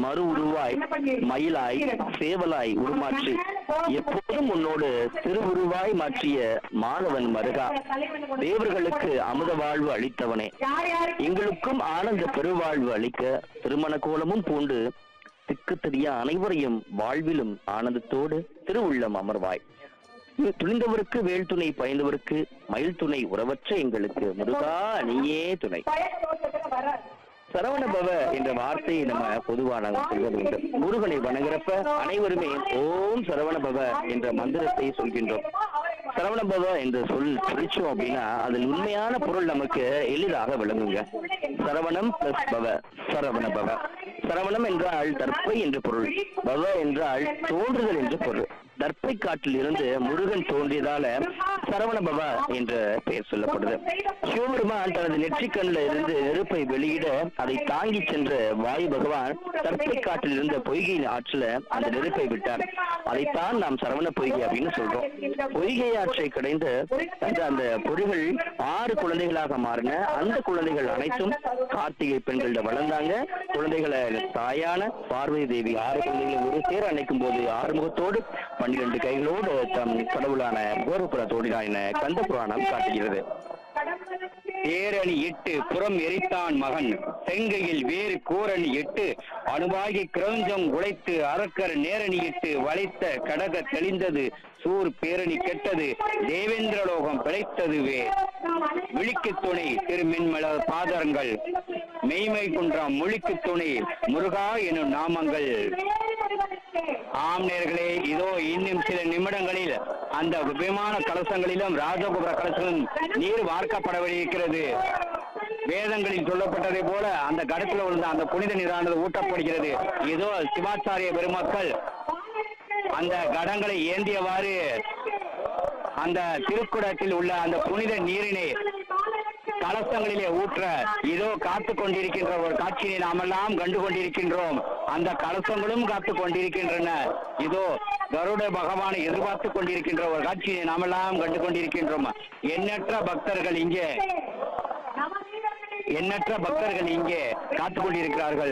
மறு உருவாய் மயிலாய் சேவலாய் உருமாற்றி எப்போதும் உன்னோடு திருவுருவாய் மாற்றிய மாணவன் மருகா தேவர்களுக்கு அமுத வாழ்வு அளித்தவனே எங்களுக்கும் ஆனந்த பெருவாழ்வு அளிக்க திருமண கோலமும் பூண்டு திக்கு தெரிய அனைவரையும் வாழ்விலும் ஆனந்தத்தோடு திருவுள்ளம் அமர்வாய் நீ துணிந்தவருக்கு வேல் துணை பயந்தவருக்கு மயில் துணை உறவற்ற எங்களுக்கு முருகா நீயே துணை சரவண பவ என்ற வார்த்தையை நம்ம பொதுவா நாங்க சொல்வது உண்டு முருகனை வணங்குறப்ப அனைவருமே ஓம் சரவண பவ என்ற மந்திரத்தை சொல்கின்றோம் சரவண பவ என்று சொல் பிடிச்சோம் அப்படின்னா அதில் உண்மையான பொருள் நமக்கு எளிதாக விளங்குங்க சரவணம் பிளஸ் பவ சரவண பவ சரவணம் என்றால் தற்பை என்று பொருள் பவ என்றால் தோன்றுதல் என்று பொருள் தர்ப்பை காட்டில் இருந்து முருகன் தோன்றியதால சரவண பவ என்ற பெயர் சொல்லப்படுது சிவபெருமான் தனது நெற்றிக்கண்ணில் இருந்து நெருப்பை வெளியிட அதை தாங்கி சென்ற வாயு பகவான் தர்ப்பை காட்டில் இருந்த பொய்கையின் ஆற்றுல அந்த நெருப்பை விட்டார் அதைத்தான் நாம் சரவண பொய்கை அப்படின்னு சொல்றோம் பொய்கை ஆற்றை கடைந்து அந்த அந்த பொறிகள் ஆறு குழந்தைகளாக மாறின அந்த குழந்தைகள் அனைத்தும் கார்த்திகை பெண்கள்ட வளர்ந்தாங்க குழந்தைகளை தாயான பார்வதி தேவி ஆறு குழந்தைகளை ஒரு சேர அணைக்கும் போது ஆறுமுகத்தோடு பன்னிரண்டு கைகளோடு தம் கடவுளான கோரபுர தோடினான் என கந்த புராணம் காட்டுகிறது தேரணி எட்டு புறம் எரித்தான் மகன் செங்கையில் வேறு கூரணி எட்டு அணுவாகி கிரௌஞ்சம் உழைத்து அரக்கர் நேரணி எட்டு வளைத்த கடக தெளிந்தது சூர் பேரணி கெட்டது தேவேந்திரலோகம் பிழைத்ததுவே விழிக்கு துணை திருமின்மல பாதரங்கள் மெய்மை குன்றம் மொழிக்கு துணை முருகா எனும் நாமங்கள் ஆம் நேர்களே இதோ இன்னும் சில நிமிடங்களில் அந்த விமான கலசங்களிலும் ராஜகோபுர கலசங்களும் நீர் வார்க்கப்படவிருக்கிறது வேதங்களில் சொல்லப்பட்டதை போல அந்த கடத்தில் விழுந்த அந்த புனித நீரானது ஊட்டப்படுகிறது இதோ சிவாச்சாரிய பெருமக்கள் அந்த கடங்களை ஏந்தியவாறு அந்த திருக்குடத்தில் உள்ள அந்த புனித நீரினை கலசங்களிலே ஊற்ற இதோ காத்து கொண்டிருக்கின்ற ஒரு காட்சியை நாமெல்லாம் கண்டு கொண்டிருக்கின்றோம் அந்த கலசங்களும் காத்து கொண்டிருக்கின்றன இதோ கருட பகவானை எதிர்பார்த்து கொண்டிருக்கின்ற ஒரு காட்சியை நாமெல்லாம் கண்டு கொண்டிருக்கின்றோம் எண்ணற்ற பக்தர்கள் இங்கே எண்ணற்ற பக்தர்கள் இங்கே காத்து கொண்டிருக்கிறார்கள்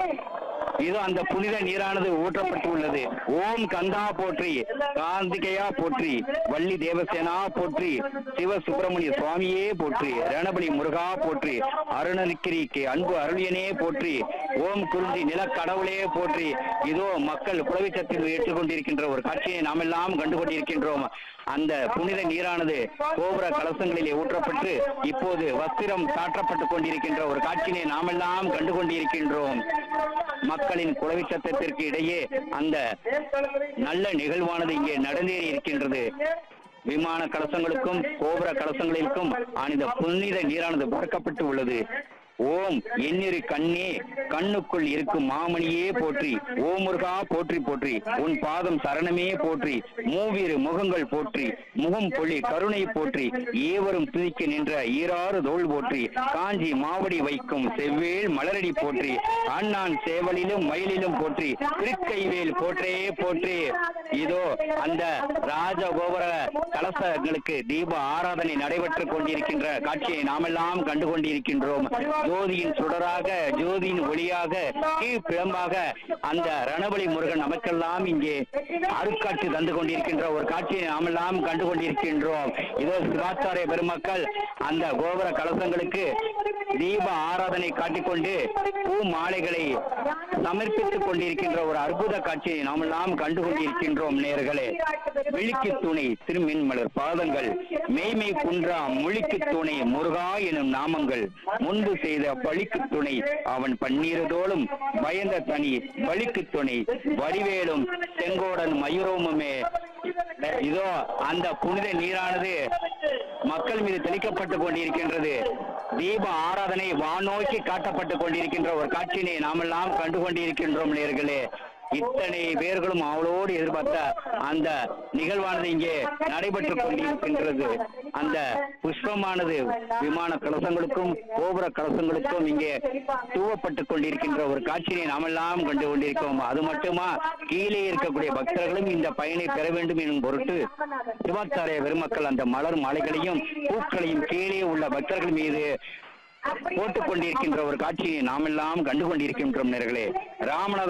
இதோ அந்த புனித நீரானது ஊற்றப்பட்டு உள்ளது ஓம் கந்தா போற்றி காந்திகையா போற்றி வள்ளி தேவசேனா போற்றி சிவ சுப்பிரமணிய சுவாமியே போற்றி ரணபலி முருகா போற்றி அருணகிரிக்கு அன்பு அருளியனே போற்றி ஓம் குருந்தி நிலக்கடவுளே போற்றி இதோ மக்கள் புலவிச்சத்தில் ஏற்றுக்கொண்டிருக்கின்ற ஒரு காட்சியை நாம் எல்லாம் கண்டு கொண்டிருக்கின்றோம் அந்த புனித நீரானது கோபுர கலசங்களிலே ஊற்றப்பட்டு இப்போது வஸ்திரம் சாற்றப்பட்டுக் கொண்டிருக்கின்ற ஒரு காட்சியை நாமெல்லாம் கண்டு கொண்டிருக்கின்றோம் மக்களின் குலவி சத்தத்திற்கு இடையே அந்த நல்ல நிகழ்வானது இங்கே நடந்தேறி இருக்கின்றது விமான கலசங்களுக்கும் கோபுர கலசங்களுக்கும் அந்த புனித நீரானது பார்க்கப்பட்டு உள்ளது ஓம் எண்ணிரு கண்ணே கண்ணுக்குள் இருக்கும் மாமணியே போற்றி ஓம் முருகா போற்றி போற்றி உன் பாதம் சரணமே போற்றி மூவிரு முகங்கள் போற்றி முகம் பொழி கருணை போற்றி ஏவரும் துதிக்க நின்ற ஈராறு தோள் போற்றி காஞ்சி மாவடி வைக்கும் செவ்வேல் மலரடி போற்றி அண்ணான் சேவலிலும் மயிலிலும் போற்றி திருக்கைவேல் போற்றே போற்றி இதோ அந்த ராஜகோபுர கலசங்களுக்கு தீப ஆராதனை நடைபெற்றுக் கொண்டிருக்கின்ற காட்சியை நாமெல்லாம் கண்டு கொண்டிருக்கின்றோம் ஜோதியின் சுடராக ஜோதியின் ஒளியாக கீழ்பிழம்பாக அந்த ரணபலி முருகன் நமக்கெல்லாம் இங்கே அருட்காட்சி தந்து கொண்டிருக்கின்ற ஒரு காட்சியை நாமெல்லாம் கண்டு கொண்டிருக்கின்றோம் இதோ சிவாச்சாரிய பெருமக்கள் அந்த கோபுர கலசங்களுக்கு தீப ஆராதனை காட்டிக்கொண்டு பூ மாலைகளை சமர்ப்பித்துக் கொண்டிருக்கின்ற ஒரு அற்புத காட்சியை நாமெல்லாம் கண்டு கொண்டிருக்கின்றோம் நேர்களே விழிக்கு துணை திருமின்மலர் பாதங்கள் மெய்மை குன்றா மொழிக்கு துணை முருகா எனும் நாமங்கள் முன்பு செய்த பழிக்கு துணை அவன் பன்னீரதோளும் பயந்த தனி பலிக்கு துணை வடிவேலும் செங்கோடன் மயூரமுமே இதோ அந்த புனித நீரானது மக்கள் மீது தெளிக்கப்பட்டு கொண்டிருக்கின்றது தீப ஆராதனை வானோக்கி காட்டப்பட்டு கொண்டிருக்கின்ற ஒரு காட்சியினை நாமெல்லாம் கண்டு கொண்டிருக்கின்றோம் நேர்களே இத்தனை பேர்களும் அவளோடு எதிர்பார்த்த அந்த நிகழ்வானது இங்கே நடைபெற்றுக் கொண்டிருக்கின்றது அந்த புஷ்பமானது விமான கலசங்களுக்கும் கோபுர கலசங்களுக்கும் இங்கே தூவப்பட்டுக் கொண்டிருக்கின்ற ஒரு காட்சியை நாமெல்லாம் கண்டு கொண்டிருக்கிறோம் அது மட்டுமா கீழே இருக்கக்கூடிய பக்தர்களும் இந்த பயனை பெற வேண்டும் எனும் பொருட்டு சிவாச்சாரிய பெருமக்கள் அந்த மலர் மாலைகளையும் பூக்களையும் கீழே உள்ள பக்தர்கள் மீது போட்டுக் கொண்டிருக்கின்ற ஒரு காட்சியை நாமெல்லாம் கண்டு கொண்டிருக்கின்றோம் நேர்களே ராமநாத